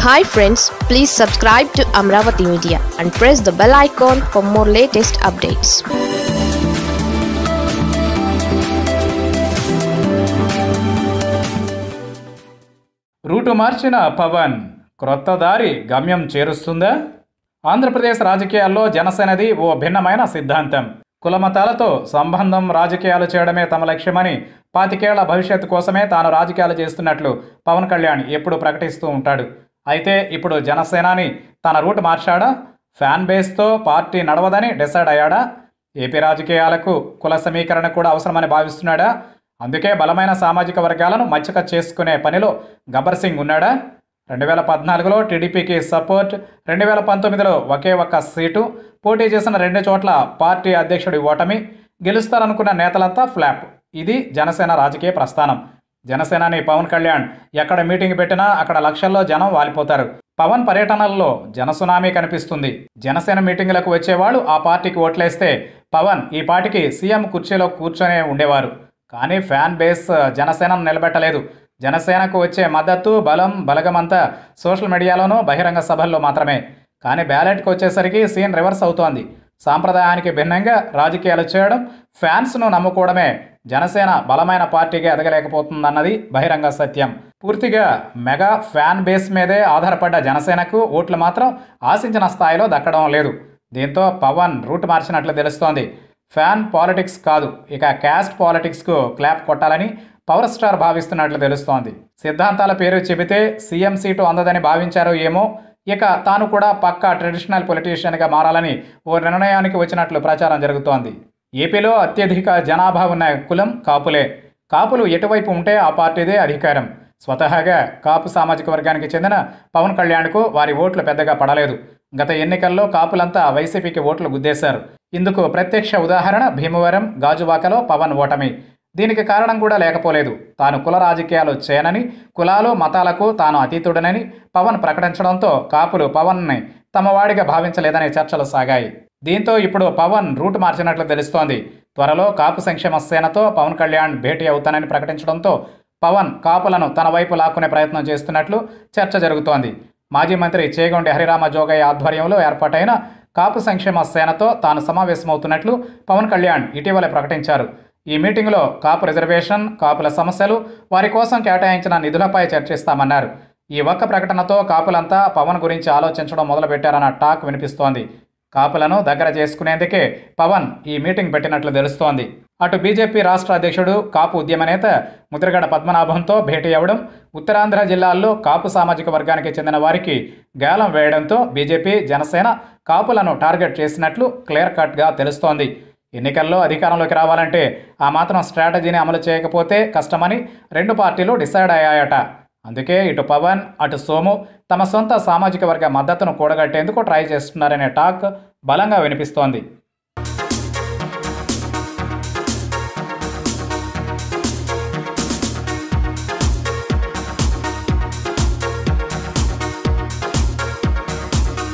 hi friends please subscribe to Amaravati media and press the bell icon for more latest updates route మార్చిన పవన్ క్రొత్త దారి గమ్యం చేరుస్తుందా ఆంధ్రప్రదేశ్ రాజకీయాల్లో జనసేనది ఓ భిన్నమైన సిద్ధాంతం కులమతాలతో సంబంధం రాజకీయాలు చేయడమే తమ లక్ష్యమని పాతికేళ్ల భవిష్యత్తు కోసమే తాను రాజకీయాలు చేస్తున్నట్లు పవన్ కళ్యాణ్ ఎప్పుడు ప్రకటిస్తూ ఉంటాడు అయితే ఇప్పుడు జనసేనాని తన రూట్ మార్చాడా ఫ్యాన్ బేస్తో పార్టీ నడవదని డిసైడ్ అయ్యాడా ఏపీ రాజకీయాలకు కుల సమీకరణ కూడా అవసరమని భావిస్తున్నాడా అందుకే బలమైన సామాజిక వర్గాలను మచ్చిక చేసుకునే పనిలో గబ్బర్ సింగ్ ఉన్నాడా రెండు వేల పద్నాలుగులో టీడీపీకి సపోర్ట్ రెండు వేల పంతొమ్మిదిలో ఒకే ఒక్క సీటు పోటీ చేసిన రెండు చోట్ల పార్టీ అధ్యక్షుడి ఓటమి గెలుస్తారనుకున్న నేతలంతా ఫ్లాప్ ఇది జనసేన రాజకీయ ప్రస్థానం జనసేనాని పవన్ కళ్యాణ్ ఎక్కడ మీటింగ్ పెట్టినా అక్కడ లక్షల్లో జనం వాలిపోతారు పవన్ పర్యటనల్లో జనసునామీ కనిపిస్తుంది జనసేన మీటింగులకు వచ్చేవాళ్ళు ఆ పార్టీకి ఓట్లేస్తే పవన్ ఈ పార్టీకి సీఎం కుర్చీలో కూర్చొనే ఉండేవారు కానీ ఫ్యాన్ బేస్ జనసేనను నిలబెట్టలేదు జనసేనకు వచ్చే మద్దతు బలం బలగమంతా సోషల్ మీడియాలోనూ బహిరంగ సభల్లో మాత్రమే కానీ బ్యాలెట్కి వచ్చేసరికి సీన్ రివర్స్ అవుతోంది సాంప్రదాయానికి భిన్నంగా రాజకీయాలు చేయడం ఫ్యాన్స్ను నమ్ముకోవడమే జనసేన బలమైన పార్టీగా ఎదగలేకపోతుందన్నది బహిరంగ సత్యం పూర్తిగా మెగా ఫ్యాన్ బేస్ మీదే ఆధారపడ్డ జనసేనకు ఓట్లు మాత్రం ఆశించిన స్థాయిలో దక్కడం లేదు దీంతో పవన్ రూట్ మార్చినట్లు తెలుస్తోంది ఫ్యాన్ పాలిటిక్స్ కాదు ఇక క్యాస్ట్ పాలిటిక్స్కు క్లాప్ కొట్టాలని పవర్ స్టార్ భావిస్తున్నట్లు తెలుస్తోంది సిద్ధాంతాల పేరు చెబితే సీఎం సీటు అందదని భావించారో ఏమో ఇక తాను కూడా పక్కా ట్రెడిషనల్ పొలిటీషియన్గా మారాలని ఓ నిర్ణయానికి వచ్చినట్లు ప్రచారం జరుగుతోంది ఏపీలో అత్యధిక జనాభా ఉన్న కులం కాపులే కాపులు ఎటువైపు ఉంటే ఆ పార్టీదే అధికారం స్వతహాగా కాపు సామాజిక వర్గానికి చెందిన పవన్ కళ్యాణ్కు వారి ఓట్లు పెద్దగా పడలేదు గత ఎన్నికల్లో కాపులంతా వైసీపీకి ఓట్లు గుద్దేశారు ఇందుకు ప్రత్యక్ష ఉదాహరణ భీమవరం గాజువాకలో పవన్ ఓటమి దీనికి కారణం కూడా లేకపోలేదు తాను కుల రాజకీయాలు చేయనని కులాలు మతాలకు తాను అతీతుడనని పవన్ ప్రకటించడంతో కాపులు పవన్ని తమ వాడిగా భావించలేదనే చర్చలు సాగాయి దీంతో ఇప్పుడు పవన్ రూట్ మార్చినట్లు తెలుస్తోంది త్వరలో కాపు సంక్షేమ సేనతో పవన్ కళ్యాణ్ భేటీ అవుతానని ప్రకటించడంతో పవన్ కాపులను తన వైపు లాక్కునే ప్రయత్నం చేస్తున్నట్లు చర్చ జరుగుతోంది మాజీ మంత్రి చేగొండి హరిరామ జోగయ్య ఆధ్వర్యంలో ఏర్పాటైన కాపు సంక్షేమ సేనతో తాను సమావేశమవుతున్నట్లు పవన్ కళ్యాణ్ ఇటీవల ప్రకటించారు ఈ మీటింగ్లో కాపు రిజర్వేషన్ కాపుల సమస్యలు వారి కోసం కేటాయించిన నిధులపై చర్చిస్తామన్నారు ఈ ఒక్క ప్రకటనతో కాపులంతా పవన్ గురించి ఆలోచించడం మొదలుపెట్టారన్న టాక్ వినిపిస్తోంది కాపులను దగ్గర చేసుకునేందుకే పవన్ ఈ మీటింగ్ పెట్టినట్లు తెలుస్తోంది అటు బీజేపీ రాష్ట్ర అధ్యక్షుడు కాపు ఉద్యమ నేత ముద్రగడ పద్మనాభంతో భేటీ అవ్వడం ఉత్తరాంధ్ర జిల్లాల్లో కాపు సామాజిక వర్గానికి చెందిన వారికి గాలం వేయడంతో బీజేపీ జనసేన కాపులను టార్గెట్ చేసినట్లు క్లియర్ కట్గా తెలుస్తోంది ఎన్నికల్లో అధికారంలోకి రావాలంటే ఆ మాత్రం స్ట్రాటజీని అమలు చేయకపోతే కష్టమని రెండు పార్టీలు డిసైడ్ అయ్యాయట అందుకే ఇటు పవన్ అటు సోము తమ సొంత సామాజిక వర్గ మద్దతును కూడగట్టేందుకు ట్రై చేస్తున్నారనే టాక్ బలంగా వినిపిస్తోంది